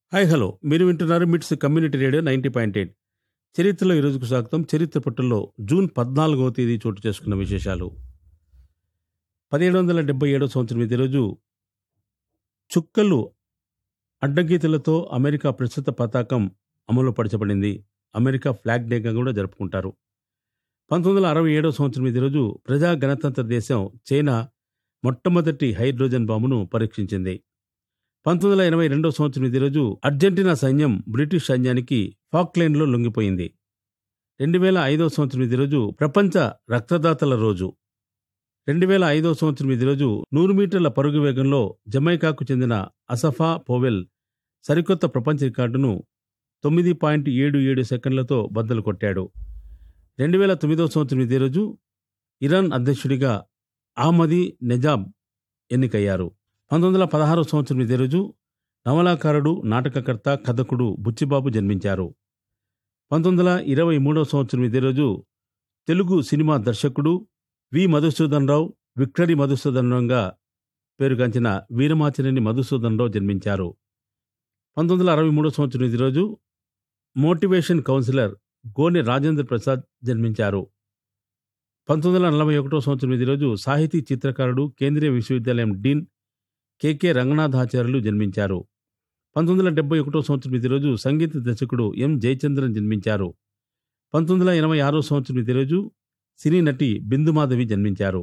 hi hello మీరు వింటున్నారు MITS community radio ninety point eight చరిత్రలో ఈరోజుకు స్వాగతం చరిత్ర పుట్టల్లో జూన్ పద్నాలుగవ తేదీ చోటు చేసుకున్న విశేషాలు పదిహేడు వందల డెబ్బై ఏడవ సంవత్సరం ఇదే రోజు చుక్కలు అడ్డగీతలతో అమెరికా ప్రస్తుత పతాకం అమలు పరచబడింది అమెరికా ఫ్లాగ్ డేగా కూడా జరుపుకుంటారు పంతొమ్మిది వందల అరవై ఏడవ సంవత్సరం ఇదే రోజు ప్రజా గణతంత్ర దేశం చైనా మొట్టమొదటి హైడ్రోజన్ బాంబును పరీక్షించింది పంతొమ్మిది వందల ఎనభై రెండవ సంవత్సరం ఇదే రోజు అర్జెంటీనా సైన్యం బ్రిటిష్ సైన్యానికి ఫాక్లైన్లో లొంగిపోయింది రెండు వేల ఐదవ సంవత్సరం ఇదే రోజు ప్రపంచ రక్తదాతల రోజు రెండు వేల ఐదవ సంవత్సరం ఇదే రోజు నూరు మీటర్ల పరుగు వేగంలో జమైకాకు చెందిన అసఫా పోవెల్ సరికొత్త ప్రపంచ రికార్డును తొమ్మిది పాయింట్ ఏడు ఏడు సెకండ్లతో బద్దలు కొట్టాడు రెండు వేల తొమ్మిదవ సంవత్సరం ఇదే రోజు ఇరాన్ అధ్యక్షుడిగా అహ్మదీ నెజాబ్ ఎన్నికయ్యారు పంతొమ్మిది వందల పదహారవ సంవత్సరం ఇదే రోజు నవలాకారుడు నాటకకర్త కథకుడు బుచ్చిబాబు జన్మించారు పంతొమ్మిది వందల ఇరవై మూడవ సంవత్సరం ఇదే రోజు తెలుగు సినిమా దర్శకుడు వి మధుసూదన్ రావు విక్టరీ మధుసూదన్ రావుగా పేరుగాంచిన వీరమాచినేని మధుసూదన్ రావు జన్మించారు పంతొమ్మిది వందల అరవై మూడవ సంవత్సరం ఇదే రోజు మోటివేషన్ కౌన్సిలర్ గోనె రాజేంద్ర ప్రసాద్ జన్మించారు పంతొమ్మిది వందల నలభై ఒకటో సంవత్సరం ఇదే రోజు సాహితీ చిత్రకారుడు కేంద్రీయ విశ్వవిద్యాలయం డీన్ కెకే రంగనాథాచార్యులు జన్మించారు పంతొమ్మిది వందల డెబ్బై ఒకటో సంవత్సరం ఇదే రోజు సంగీత దర్శకుడు ఎం జయచంద్రన్ జన్మించారు పంతొమ్మిది వందల ఎనభై ఆరో సంవత్సరం ఇదే రోజు సినీ నటి బిందుమాధవి జన్మించారు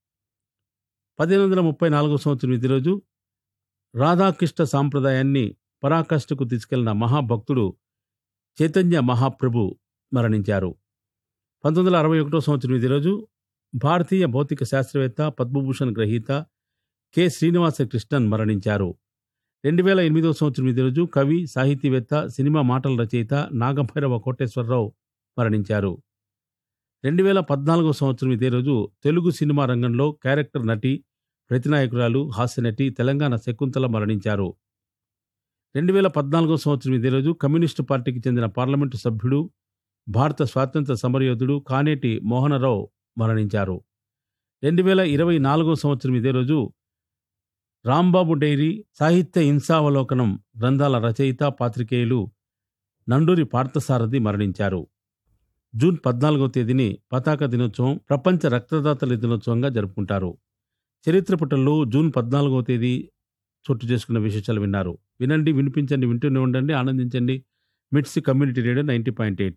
పదిహేను వందల ముప్పై నాలుగో సంవత్సరం ఇదే రోజు రాధాకృష్ణ సాంప్రదాయాన్ని పరాకాష్ఠకు తీసుకెళ్లిన మహాభక్తుడు చైతన్య మహాప్రభు మరణించారు పంతొమ్మిది వందల అరవై ఒకటో సంవత్సరం ఇదే రోజు భారతీయ భౌతిక శాస్త్రవేత్త పద్మభూషణ్ గ్రహీత కె శ్రీనివాస కృష్ణన్ మరణించారు రెండు వేల ఎనిమిదో సంవత్సరం ఇదే రోజు కవి సాహితీవేత్త సినిమా మాటల రచయిత నాగభైరవ కోటేశ్వరరావు మరణించారు రెండు వేల పద్నాలుగో సంవత్సరం ఇదే రోజు తెలుగు సినిమా రంగంలో క్యారెక్టర్ నటి ప్రతినాయకురాలు హాస్యనటి తెలంగాణ శకుంతల మరణించారు రెండు వేల పద్నాలుగో సంవత్సరం ఇదే రోజు కమ్యూనిస్టు పార్టీకి చెందిన పార్లమెంటు సభ్యుడు భారత స్వాతంత్ర సమరయోధుడు కానేటి మోహనరావు మరణించారు రెండు వేల ఇరవై నాలుగో సంవత్సరం ఇదే రోజు రాంబాబు డైరీ సాహిత్య హింసావలోకనం గ్రంథాల రచయిత పాత్రికేయులు నండూరి పార్థసారథి మరణించారు జూన్ పద్నాలుగో తేదీని పతాక దినోత్సవం ప్రపంచ రక్తదాతల దినోత్సవంగా జరుపుకుంటారు చరిత్ర పుటల్లో జూన్ పద్నాలుగో తేదీ చోటు చేసుకున్న విశేషాలు విన్నారు వినండి వినిపించండి వింటూనే ఉండండి ఆనందించండి MITS community radio ninety point eight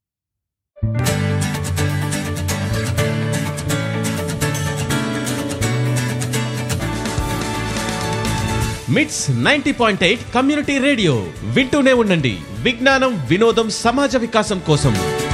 MITS ninety point eight community radio వింటూనే ఉండండి విజ్ఞానం వినోదం సమాజ వికాసం కోసం